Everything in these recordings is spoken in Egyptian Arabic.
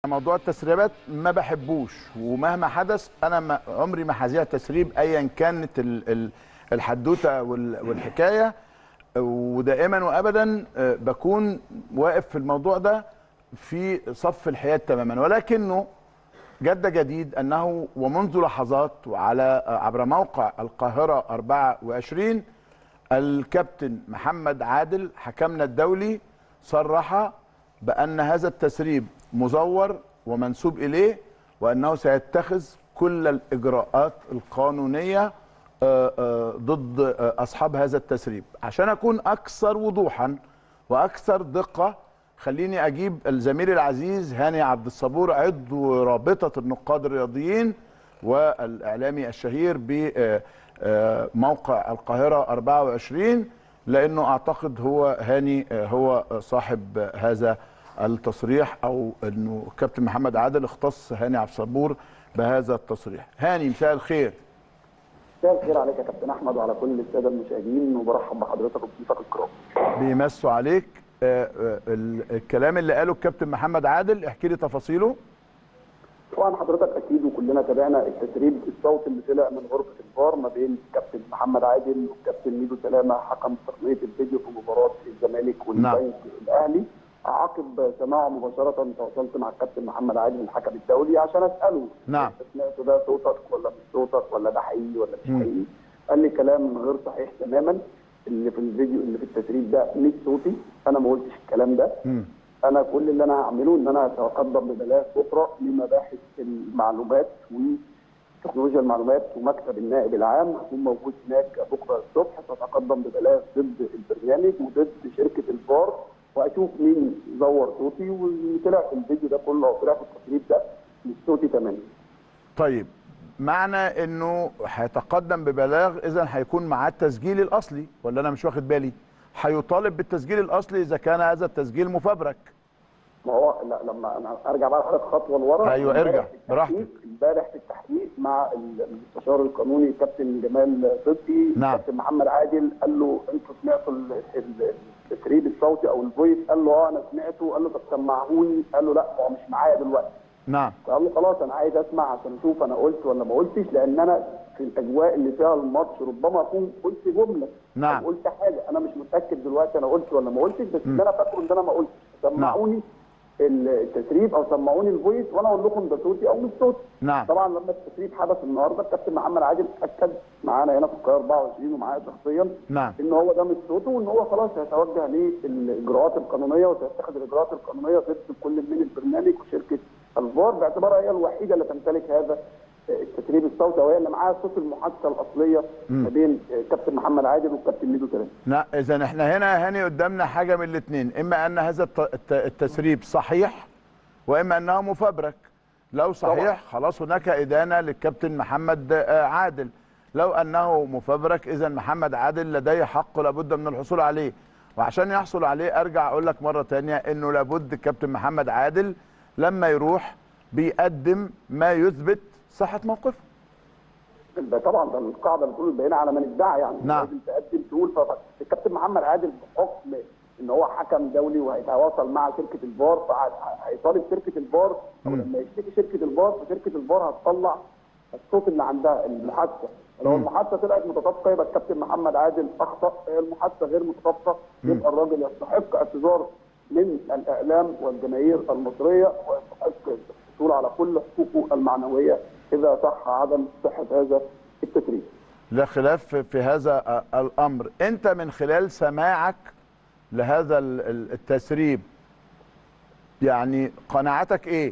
موضوع التسريبات ما بحبوش ومهما حدث انا ما عمري ما هذيع تسريب ايا كانت ال- ال- الحدوته وال- والحكايه ودائما وابدا آه، بكون واقف في الموضوع ده في صف الحياد تماما ولكنه جد جديد انه ومنذ لحظات وعلى عبر موقع القاهره 24 الكابتن محمد عادل حكمنا الدولي صرح بان هذا التسريب مزور ومنسوب اليه وانه سيتخذ كل الاجراءات القانونيه آه، آه، ضد آه، اصحاب هذا التسريب عشان اكون اكثر وضوحا واكثر دقه خليني اجيب الزميل العزيز هاني عبد الصبور عضو رابطه النقاد الرياضيين والاعلامي الشهير بموقع القاهره 24 لانه اعتقد هو هاني آه، هو صاحب هذا التصريح او انه الكابتن محمد عادل اختص هاني عبد الصبور بهذا التصريح هاني مساء الخير مساء الخير عليك يا كابتن احمد وعلى كل الساده المشاهدين وبرحب بحضرتك وبضيوفك الكرام. بيمسوا عليك آه، آه، ال- الكلام اللي قاله الكابتن محمد عادل احكي لي تفاصيله طبعا حضرتك اكيد وكلنا تابعنا التسريب الصوتي اللي طلع من غرفه الفار ما بين الكابتن محمد عادل والكابتن ميدو سلامه حكم تقنيه الفيديو في مباراه الزمالك والبنك الاهلي عقب سماعه مباشره تواصلت مع الكابتن محمد عادل الحكم الدولي عشان اساله نعم. انت سمعته ده صوتك ولا مش صوتك ولا ده حقيقي ولا مش حقيقي قال لي كلام غير صحيح تماما اللي في الفيديو اللي في التسريب ده مش صوتي انا ما قلتش الكلام ده انا كل اللي انا هعمله ان انا هتقدم ببلاغ اخرى لمباحث المعلومات وتكنولوجيا المعلومات ومكتب النائب العام هكون موجود هناك بكره الصبح ساتقدم ببلاغ ضد البرنامج وضد شركه الفار واشوف مين زور صوتي وطلع في الفيديو ده كله او طلع في التسريب ده مش صوتي تماما طيب معنى انه هيتقدم ببلاغ اذا هيكون معاه التسجيل الاصلي ولا انا مش واخد بالي هيطالب بالتسجيل الاصلي اذا كان هذا التسجيل مفبرك ما هو لا لما انا ارجع بقى لحضرتك خطوه لورا أيوة، امبارح ارجع، في التحقيق- براحتك. امبارح في التحقيق مع المستشار القانوني كابتن جمال صدقي نعم. كابتن محمد عادل قال له انتوا سمعتوا ال- ال- التسريب الصوتي او الفويس قال له اه انا سمعته قال له طب سمعهوني قال له لا هو مش معايا دلوقتي نعم قال له خلاص انا عايز اسمع عشان اشوف انا قلت ولا ما قلتش لان انا في الاجواء اللي فيها الماتش ربما اكون قلت جمله نعم. أو قلت حاجه انا مش متاكد دلوقتي انا قلت ولا ما قلتش بس اللي انا فاكره ان انا ما قلتش سمعوني التسريب او سمعوني الفويس وانا اقول لكم ده صوتي او مش صوتي نعم. طبعا لما التسريب حدث النهارده الكابتن محمد عادل اكد معانا هنا في القاهره 24 ومعايا شخصيا نعم. ان هو ده مش صوته وان هو خلاص هيتوجه للاجراءات القانونيه وسيتخذ الاجراءات القانونيه ضد كل من البرنامج وشركه الفار باعتبارها هي الوحيده اللي تمتلك هذا التسريب الصوتي وهي اللي معاها صوت المحادثه الاصليه ما بين كابتن محمد عادل والكابتن ميدو سلام لا اذا احنا هنا هاني قدامنا حاجه من الاثنين اما ان هذا الت- الت- التسريب صحيح واما انه مفبرك لو صحيح خلاص هناك ادانه للكابتن محمد آه، عادل لو انه مفبرك اذا محمد عادل لديه حق لابد من الحصول عليه وعشان يحصل عليه ارجع اقول لك مره تانية انه لابد الكابتن محمد عادل لما يروح بيقدم ما يثبت صحه موقفه ده طبعا ده القاعده بتقول البينه على من ادعى يعني نعم. لازم تقدم تقول فالكابتن محمد عادل بحكم ان هو حكم دولي وهيتواصل مع شركه الفار فهيطالب شركه الفار او لما يشتكي شركه الفار فشركه الفار هتطلع الصوت اللي عندها المحادثه لو المحادثه طلعت متطابقه يبقى الكابتن محمد عادل اخطا المحادثه غير متطابقه يبقى الراجل يستحق اعتذار من الاعلام والجماهير المصريه ويستحق الحصول على كل حقوقه المعنويه اذا صح عدم صحه هذا التسريب. لا خلاف في هذا آه، الامر انت من خلال سماعك لهذا ال- ال- التسريب يعني قناعتك ايه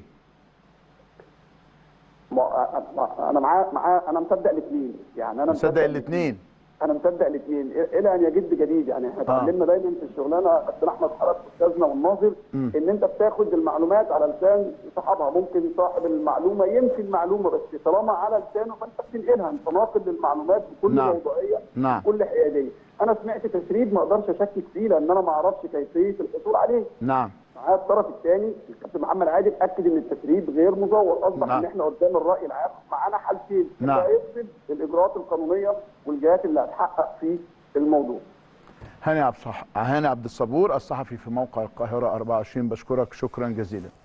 ما- ما- انا معاه معاه انا مصدق الاثنين يعني انا مصدق الاثنين انا مصدق الاثنين الى ان يجد جديد يعني احنا اتعلمنا دايما في الشغلانه كابتن احمد حرس استاذنا والناظر ان انت بتاخد المعلومات على لسان صاحبها ممكن صاحب المعلومه ينفي المعلومه بس طالما على لسانه فانت بتنقلها انت ناقل للمعلومات بكل نعم. موضوعيه نعم. بكل حياديه انا سمعت تسريب ما اقدرش اشكك فيه لان انا ما اعرفش كيفيه الحصول عليه نعم معاه الطرف الثاني الكابتن محمد عادل اكد ان التسريب غير مزور اصبح نعم. ان احنا قدام الراي العام معانا حالتين نعم. اللي هيفرض الاجراءات القانونيه والجهات اللي هتحقق في الموضوع هاني عبد الصح... هاني عبد الصبور الصحفي في موقع القاهره 24 بشكرك شكرا جزيلا